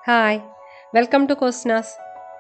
hi welcome to കോസ്നാസ്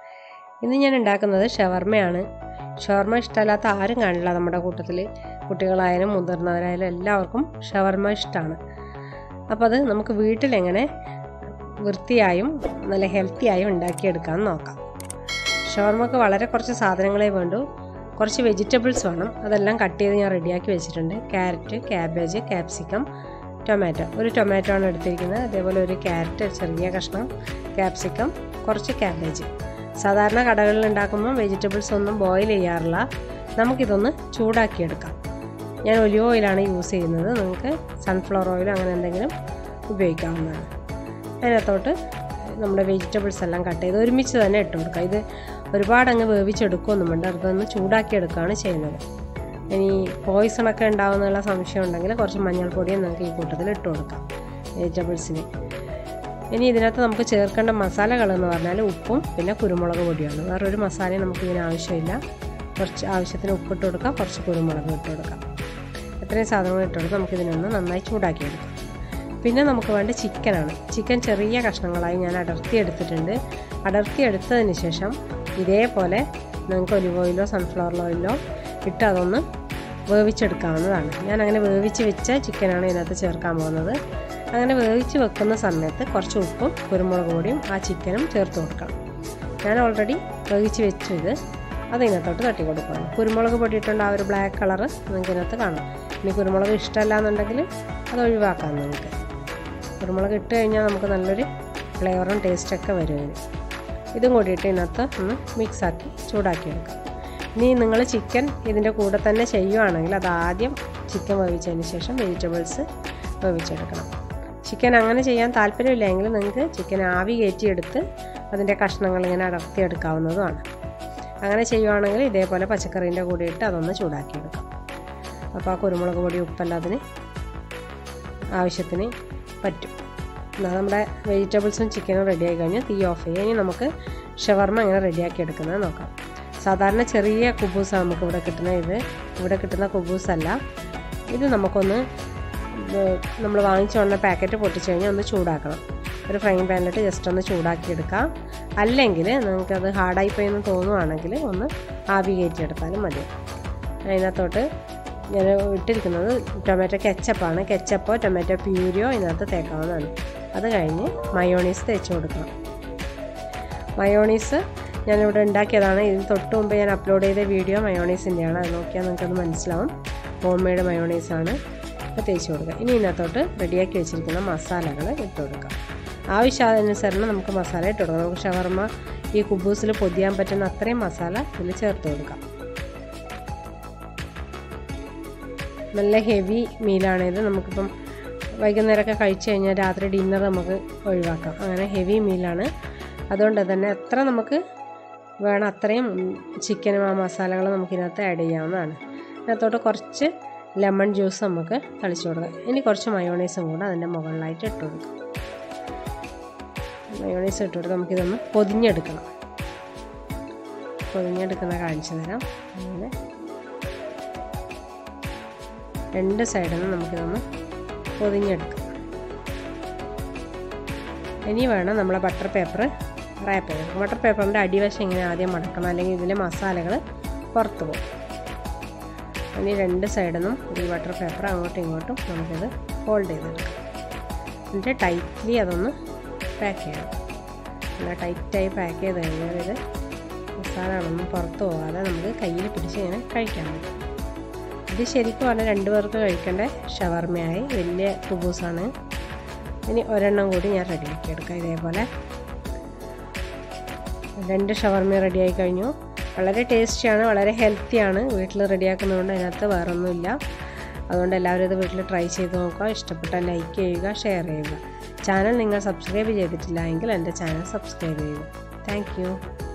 ഇന്ന് ഞാൻ ഉണ്ടാക്കുന്നത് ഷവർമയാണ് ഷവർമ ഇഷ്ടമല്ലാത്ത ആരും കാണില്ല നമ്മുടെ കൂട്ടത്തിൽ കുട്ടികളായാലും മുതിർന്നവരായാലും എല്ലാവർക്കും ഷവർമ ഇഷ്ടമാണ് അപ്പോൾ അത് നമുക്ക് വീട്ടിലെങ്ങനെ വൃത്തിയായും നല്ല ഹെൽത്തിയായും ഉണ്ടാക്കിയെടുക്കാമെന്ന് നോക്കാം ഷവർമക്ക് വളരെ കുറച്ച് സാധനങ്ങളെ വേണ്ടൂ കുറച്ച് വെജിറ്റബിൾസ് വേണം അതെല്ലാം കട്ട് ചെയ്ത് ഞാൻ റെഡിയാക്കി വെച്ചിട്ടുണ്ട് ക്യാരറ്റ് ക്യാബേജ് ക്യാപ്സിക്കം ടൊമാറ്റോ ഒരു ടൊമാറ്റോ ആണ് എടുത്തിരിക്കുന്നത് അതേപോലെ ഒരു ക്യാരറ്റ് ചെറിയ കഷ്ണം ക്യാപ്സിക്കം കുറച്ച് ക്യാബേജ് സാധാരണ കടകളിൽ ഉണ്ടാക്കുമ്പോൾ വെജിറ്റബിൾസ് ഒന്നും ബോയിൽ ചെയ്യാറില്ല നമുക്കിതൊന്ന് ചൂടാക്കിയെടുക്കാം ഞാൻ ഒലിവ് ഓയിലാണ് യൂസ് ചെയ്യുന്നത് നിങ്ങൾക്ക് സൺഫ്ലവർ ഓയിൽ അങ്ങനെ എന്തെങ്കിലും ഉപയോഗിക്കാവുന്നതാണ് അതിനകത്തോട്ട് നമ്മുടെ വെജിറ്റബിൾസ് എല്ലാം കട്ട് ചെയ്ത് ഒരുമിച്ച് തന്നെ ഇട്ട് കൊടുക്കുക ഇത് ഒരുപാട് അങ്ങ് വേവിച്ചെടുക്കുകയൊന്നും വേണ്ട അതൊന്ന് ചൂടാക്കിയെടുക്കുകയാണ് ചെയ്യുന്നത് ഇനി പോയിസൺ ഒക്കെ ഉണ്ടാകുന്നുള്ള സംശയം ഉണ്ടെങ്കിൽ കുറച്ച് മഞ്ഞൾപ്പൊടിയും നമുക്ക് ഈ കൂട്ടത്തിൽ ഇട്ട് കൊടുക്കാം വെജിറ്റബിൾസിന് ഇനി ഇതിനകത്ത് നമുക്ക് ചേർക്കേണ്ട മസാലകൾ എന്ന് പറഞ്ഞാൽ ഉപ്പും പിന്നെ കുരുമുളക് പൊടിയാണ് വേറൊരു മസാലയും നമുക്ക് ഇതിന് ആവശ്യമില്ല കുറച്ച് ആവശ്യത്തിന് ഉപ്പിട്ട് കൊടുക്കാം കുറച്ച് കുരുമുളക് ഇട്ട് കൊടുക്കാം ഇത്രയും സാധനങ്ങൾ ഇട്ട് കൊടുത്ത് നമുക്കിതിനൊന്ന് നന്നായി ചൂടാക്കിയെടുക്കാം പിന്നെ നമുക്ക് വേണ്ട ചിക്കനാണ് ചിക്കൻ ചെറിയ കഷ്ണങ്ങളായി ഞാൻ അടർത്തി എടുത്തിട്ടുണ്ട് അടർത്തി എടുത്തതിന് ശേഷം ഇതേപോലെ നിങ്ങൾക്ക് ഒലിവ് ഓയിലോ സൺഫ്ലവർ ഓയിലോ ഇട്ട് അതൊന്ന് വേവിച്ചെടുക്കാവുന്നതാണ് ഞാൻ അങ്ങനെ വേവിച്ച് വെച്ച ചിക്കനാണ് ഇതിനകത്ത് ചേർക്കാൻ പോകുന്നത് അങ്ങനെ വേവിച്ച് വെക്കുന്ന സമയത്ത് കുറച്ച് ഉപ്പും കുരുമുളക് പൊടിയും ആ ചിക്കനും ചേർത്ത് കൊടുക്കണം ഞാൻ ഓൾറെഡി വേവിച്ച് വെച്ചു ഇത് അത് ഇതിനകത്തോട്ട് തട്ടി കൊടുക്കണം കുരുമുളക് പൊടി ഇട്ടുണ്ട് ആ ഒരു ബ്ലാക്ക് കളറ് നിങ്ങൾക്ക് ഇതിനകത്ത് കാണാം ഇനി കുരുമുളക് ഇഷ്ടമല്ല എന്നുണ്ടെങ്കിൽ അത് ഒഴിവാക്കാം നിങ്ങൾക്ക് കുരുമുളക് ഇട്ട് കഴിഞ്ഞാൽ നമുക്ക് നല്ലൊരു ഫ്ലേവറും ടേസ്റ്റൊക്കെ വരും ഇതിന് ഇതും കൂടിയിട്ട് ഇതിനകത്ത് ഒന്ന് മിക്സാക്കി ചൂടാക്കിയെടുക്കാം ഇനി നിങ്ങൾ ചിക്കൻ ഇതിൻ്റെ കൂടെ തന്നെ ചെയ്യുവാണെങ്കിൽ അത് ആദ്യം ചിക്കൻ വേവിച്ചതിന് ശേഷം വെജിറ്റബിൾസ് വേവിച്ചെടുക്കണം ചിക്കൻ അങ്ങനെ ചെയ്യാൻ താല്പര്യമില്ലെങ്കിൽ നിങ്ങൾക്ക് ചിക്കൻ ആവി കയറ്റിയെടുത്ത് അതിൻ്റെ കഷ്ണങ്ങൾ ഇങ്ങനെ അടർത്തിയെടുക്കാവുന്നതുമാണ് അങ്ങനെ ചെയ്യുവാണെങ്കിൽ ഇതേപോലെ പച്ചക്കറീൻ്റെ കൂടെ ഇട്ട് അതൊന്ന് ചൂടാക്കിയെടുക്കാം അപ്പോൾ ആ കുരുമുളക് പൊടി ഉപ്പെല്ലാം അതിന് ആവശ്യത്തിന് പറ്റും എന്നാൽ നമ്മുടെ വെജിറ്റബിൾസും ചിക്കനും റെഡിയായി കഴിഞ്ഞാൽ തീ ഓഫ് ചെയ്യുക ഇനി നമുക്ക് ഷവർമ എങ്ങനെ റെഡിയാക്കി എടുക്കുന്നത് നോക്കാം സാധാരണ ചെറിയ കുബൂസാണ് നമുക്ക് ഇവിടെ കിട്ടുന്ന ഇത് ഇവിടെ കിട്ടുന്ന കുബൂസല്ല ഇത് നമുക്കൊന്ന് നമ്മൾ വാങ്ങിച്ചു വന്ന പാക്കറ്റ് പൊട്ടിച്ച് കഴിഞ്ഞാൽ ഒന്ന് ചൂടാക്കണം ഒരു ഫ്രൈങ് പാനിലിട്ട് ജസ്റ്റ് ഒന്ന് ചൂടാക്കി എടുക്കാം അല്ലെങ്കിൽ നിങ്ങൾക്കത് ഹാർഡായി പോയെന്ന് തോന്നുവാണെങ്കിൽ ഒന്ന് ആവി കയറ്റിയെടുത്താലും മതി അതിനകത്തോട്ട് ഞാൻ ഇട്ടിരിക്കുന്നത് ടൊമാറ്റോ കെച്ചപ്പാണ് കെച്ചപ്പോ ടൊമാറ്റോ പ്യൂരിയോ ഇതിനകത്ത് തേക്കാവുന്നതാണ് അത് കഴിഞ്ഞ് മയോണീസ് തേച്ച് കൊടുക്കണം മയോണീസ് ഞാനിവിടെ ഉണ്ടാക്കിയതാണ് ഇതിന് തൊട്ട് മുമ്പ് ഞാൻ അപ്ലോഡ് ചെയ്ത വീഡിയോ മയോണീസിൻ്റെയാണ് അത് നോക്കിയാൽ നിങ്ങൾക്കത് മനസ്സിലാവും ഹോം മെയ്ഡ് മയോണീസാണ് അപ്പോൾ തേച്ച് കൊടുക്കുക ഇനി ഇതിനകത്തോട്ട് റെഡിയാക്കി വെച്ചിരിക്കുന്ന മസാലകൾ ഇട്ട് കൊടുക്കാം ആവശ്യാനുസരണം നമുക്ക് മസാല ഇട്ട് കൊടുക്കാം നമുക്ക് ഷവർമ്മ ഈ കുബൂസിൽ പൊതിയാൻ പറ്റുന്ന അത്രയും മസാല ഇതിൽ ചേർത്ത് കൊടുക്കാം നല്ല ഹെവി മീലാണിത് നമുക്കിപ്പം വൈകുന്നേരമൊക്കെ കഴിച്ചു കഴിഞ്ഞാൽ രാത്രി ഡിന്നർ നമുക്ക് ഒഴിവാക്കാം അങ്ങനെ ഹെവി മീലാണ് അതുകൊണ്ട് തന്നെ എത്ര നമുക്ക് വേണം അത്രയും ചിക്കനും ആ മസാലകൾ നമുക്കിതിനകത്ത് ആഡ് ചെയ്യാവുന്നതാണ് ഇതിനകത്തോട്ട് കുറച്ച് ലെമൺ ജ്യൂസ് നമുക്ക് തളിച്ചു കൊടുക്കാം ഇനി കുറച്ച് മയോണൈസും കൂടെ അതിൻ്റെ മുകളിലായിട്ട് ഇട്ട് കൊടുക്കാം മയോണൈസ് ഇട്ട് കൊടുത്ത് നമുക്കിതൊന്ന് പൊതിഞ്ഞെടുക്കണം പൊതിഞ്ഞെടുക്കുന്ന കാണിച്ചു തരാം അങ്ങനെ രണ്ട് സൈഡിൽ നിന്ന് നമുക്കിതൊന്ന് പൊതിഞ്ഞെടുക്കാം ഇനി വേണം നമ്മളെ ബട്ടർ പേപ്പർ റാപ്പ് ചെയ്ത് ബട്ടർ പേപ്പറിൻ്റെ അടിവശം ഇങ്ങനെ ആദ്യം മടക്കണം അല്ലെങ്കിൽ ഇതിലെ മസാലകൾ പുറത്ത് പോകും ഇനി രണ്ട് സൈഡിൽ നിന്നും ഈ ബട്ടർ പേപ്പർ അങ്ങോട്ടും ഇങ്ങോട്ടും നമുക്കിത് ഹോൾഡ് ചെയ്തെടുക്കാം എന്നിട്ട് ടൈറ്റ്ലി അതൊന്ന് പാക്ക് ചെയ്യണം നല്ല ടൈറ്റായി പാക്ക് ചെയ്ത് കഴിഞ്ഞാൽ ഇത് മസാലകളൊന്നും പുറത്ത് പോകാതെ നമുക്ക് കയ്യിൽ പിടിച്ച് ഇങ്ങനെ കഴിക്കാൻ പറ്റും ഇത് ശരിക്കും പറഞ്ഞാൽ രണ്ട് പേർക്ക് കഴിക്കേണ്ട ഷവർമയായി വലിയ കുബൂസാണ് ഇനി ഒരെണ്ണം കൂടി ഞാൻ റെഡിയാക്കി എടുക്കാം ഇതേപോലെ രണ്ട് ഷവർമ റെഡിയായി കഴിഞ്ഞു വളരെ ടേസ്റ്റിയാണ് വളരെ ഹെൽത്തിയാണ് വീട്ടിൽ റെഡിയാക്കുന്നതുകൊണ്ട് അതിനകത്ത് വേറൊന്നുമില്ല അതുകൊണ്ട് എല്ലാവരും ഇത് വീട്ടിൽ ട്രൈ ചെയ്ത് നോക്കുക ഇഷ്ടപ്പെട്ടാൽ ലൈക്ക് ചെയ്യുക ഷെയർ ചെയ്യുക ചാനൽ നിങ്ങൾ സബ്സ്ക്രൈബ് ചെയ്തിട്ടില്ല എങ്കിൽ എൻ്റെ ചാനൽ സബ്സ്ക്രൈബ് ചെയ്യുക താങ്ക്